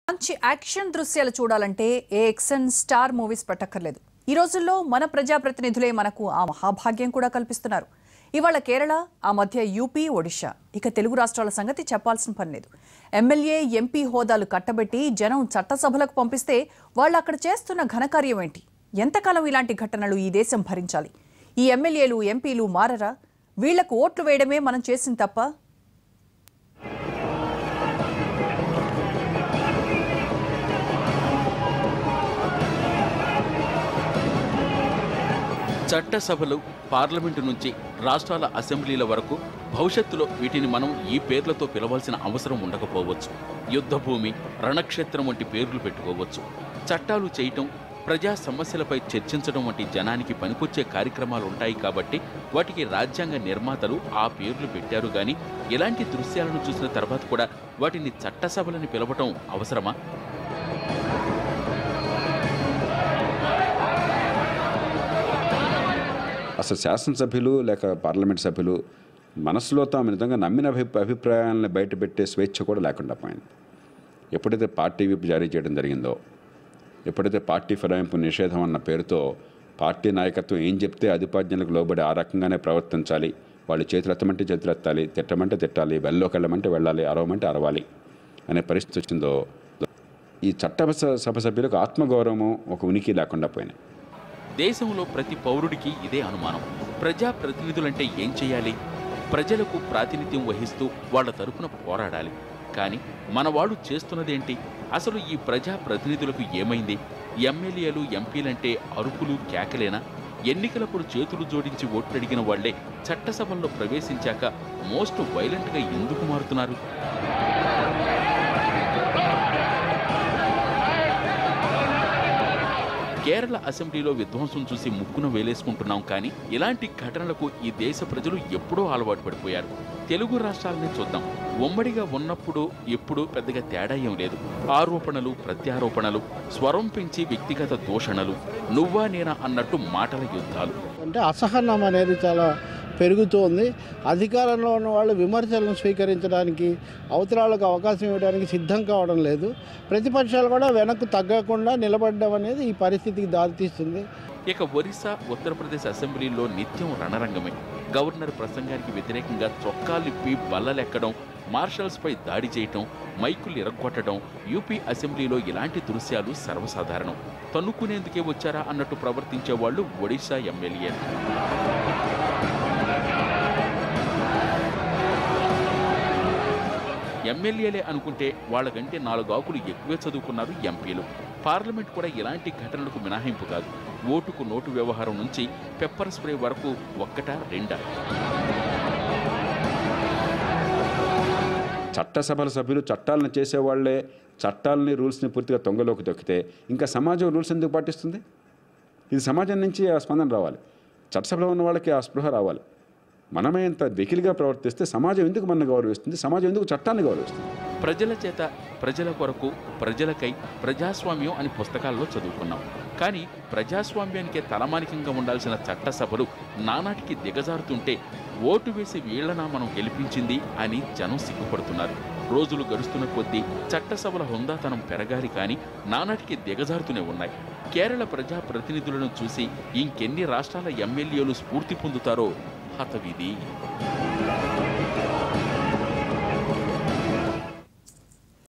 మంచి యాక్షన్ దృశ్యాలు చూడాలంటే ఏ ఎక్సన్ స్టార్ మూవీస్ పట్టక్కర్లేదు ఈ రోజుల్లో మన ప్రజాప్రతినిధులే మనకు ఆ మహాభాగ్యం కూడా కల్పిస్తున్నారు ఇవాళ కేరళ ఆ మధ్య యూపీ ఒడిషా ఇక తెలుగు రాష్ట్రాల సంగతి చెప్పాల్సిన పని లేదు ఎమ్మెల్యే ఎంపీ హోదాలు కట్టబెట్టి జనం చట్టసభలకు పంపిస్తే వాళ్ళు అక్కడ చేస్తున్న ఘనకార్యం ఏంటి ఎంతకాలం ఇలాంటి ఘటనలు ఈ దేశం భరించాలి ఈ ఎమ్మెల్యేలు ఎంపీలు మారరా వీళ్లకు ఓట్లు వేయడమే మనం చేసిన తప్ప చట్టసభలు పార్లమెంటు నుంచి రాష్ట్రాల అసెంబ్లీల వరకు భవిష్యత్తులో వీటిని మనం ఈ పేర్లతో పిలవాల్సిన అవసరం ఉండకపోవచ్చు యుద్ధభూమి రణక్షేత్రం వంటి పేర్లు పెట్టుకోవచ్చు చట్టాలు చేయటం ప్రజా సమస్యలపై చర్చించడం వంటి జనానికి పనికొచ్చే కార్యక్రమాలు ఉంటాయి కాబట్టి వాటికి రాజ్యాంగ నిర్మాతలు ఆ పేర్లు పెట్టారు గాని ఇలాంటి దృశ్యాలను చూసిన తర్వాత కూడా వాటిని చట్టసభలని పిలవటం అవసరమా అసలు శాసనసభ్యులు లేక పార్లమెంట్ సభ్యులు మనసులో తాము నిజంగా నమ్మిన అభి అభిప్రాయాలను బయటపెట్టే స్వేచ్ఛ కూడా లేకుండా పోయింది ఎప్పుడైతే పార్టీ విప్ జారీ చేయడం జరిగిందో ఎప్పుడైతే పార్టీ ఫిరాయింపు నిషేధం అన్న పేరుతో పార్టీ నాయకత్వం ఏం చెప్తే అధిపాజ్ఞలకు లోబడి ఆ రకంగానే ప్రవర్తించాలి వాళ్ళు చేతులు ఎత్తమంటే చేతులు ఎత్తాలి తిట్టమంటే తిట్టాలి వెళ్ళలోకి వెళ్ళమంటే వెళ్ళాలి అరవమంటే అరవాలి అనే పరిస్థితి వచ్చిందో ఈ చట్ట సభ సభ్యులకు ఆత్మగౌరవము ఒక ఉనికి లేకుండా పోయినాయి దేశంలో ప్రతి పౌరుడికి ఇదే అనుమానం ప్రజా ప్రతినిధులంటే ఏం చేయాలి ప్రజలకు ప్రాతినిధ్యం వహిస్తూ వాళ్ళ తరపున పోరాడాలి కానీ మన వాళ్ళు చేస్తున్నదేంటి అసలు ఈ ప్రజా ప్రతినిధులకు ఏమైంది ఎమ్మెల్యేలు ఎంపీలంటే అరుపులు కేకలేనా ఎన్నికలప్పుడు చేతులు జోడించి ఓట్లడిగిన వాళ్లే చట్టసభల్లో ప్రవేశించాక మోస్ట్ వైలెంట్గా ఎందుకు మారుతున్నారు కేరళ అసెంబ్లీలో విధ్వంసం చూసి ముక్కున వేలేసుకుంటున్నాం కానీ ఇలాంటి ఘటనలకు ఈ దేశ ప్రజలు ఎప్పుడో అలవాటు పడిపోయారు తెలుగు రాష్ట్రాలని చూద్దాం ఉమ్మడిగా ఉన్నప్పుడు ఎప్పుడు పెద్దగా తేడా ఏం లేదు ఆరోపణలు ప్రత్యారోపణలు స్వరం పెంచి వ్యక్తిగత దూషణలు నువ్వా నేనా అన్నట్టు మాటల యుద్ధాలు అంటే అసహనం అనేది చాలా పెరుగుతోంది అధికారంలో ఉన్న వాళ్ళు విమర్శలను స్వీకరించడానికి అవతరాలకు అవకాశం ఇవ్వడానికి సిద్ధం కావడం లేదు ప్రతిపక్షాలు కూడా వెనక్కు తగ్గకుండా నిలబడడం అనేది ఈ పరిస్థితికి దారితీస్తుంది ఇక ఒరిస్సా ఉత్తరప్రదేశ్ అసెంబ్లీలో నిత్యం రణరంగమే గవర్నర్ ప్రసంగానికి వ్యతిరేకంగా చొక్కాలిప్పి బల్లలెక్కడం మార్షల్స్పై దాడి చేయటం మైకులు ఇరగొట్టడం యూపీ అసెంబ్లీలో ఇలాంటి దృశ్యాలు సర్వసాధారణం తన్నుకునేందుకే వచ్చారా అన్నట్టు ప్రవర్తించే వాళ్ళు ఒడిశా ఎమ్మెల్యే ఎమ్మెల్యేలే అనుకుంటే వాళ్ళకంటే నాలుగు ఆకులు ఎక్కువే చదువుకున్నారు ఎంపీలు పార్లమెంట్ కూడా ఇలాంటి ఘటనలకు మినహాయింపు కాదు ఓటుకు నోటు వ్యవహారం నుంచి పెప్పర్ స్ప్రే వరకు ఒక్కటా రెండా చట్టసభల సభ్యులు చట్టాలను చేసేవాళ్లే చట్టాలని రూల్స్ని పూర్తిగా తొంగలోకి తొక్కితే ఇంకా సమాజం రూల్స్ ఎందుకు పాటిస్తుంది ఇది సమాజం నుంచి ఆ స్పందన రావాలి చట్టసభలో ఉన్న వాళ్ళకి ఆ స్పృహ రావాలి మనమే ఇంత వెకిలిగా ప్రవర్తిస్తే సమాజం ఎందుకు మన గౌరవిస్తుంది సమాజం ఎందుకు చట్టాన్ని గౌరవిస్తుంది ప్రజల చేత ప్రజల కొరకు ప్రజలకై ప్రజాస్వామ్యం అని పుస్తకాల్లో చదువుకున్నాం కానీ ప్రజాస్వామ్యానికే తలమానికంగా ఉండాల్సిన చట్టసభలు నానాటికి దిగజారుతుంటే ఓటు వేసి వీళ్లనా మనం గెలిపించింది అని జనం సిగ్గుపడుతున్నారు రోజులు గడుస్తున్న కొద్దీ చట్టసభల హుందాతనం పెరగాలి కానీ నానాటికి దిగజారుతూనే ఉన్నాయి కేరళ ప్రజా ప్రతినిధులను చూసి ఇంకెన్ని రాష్ట్రాల ఎమ్మెల్యేలు స్ఫూర్తి పొందుతారో హతవిధి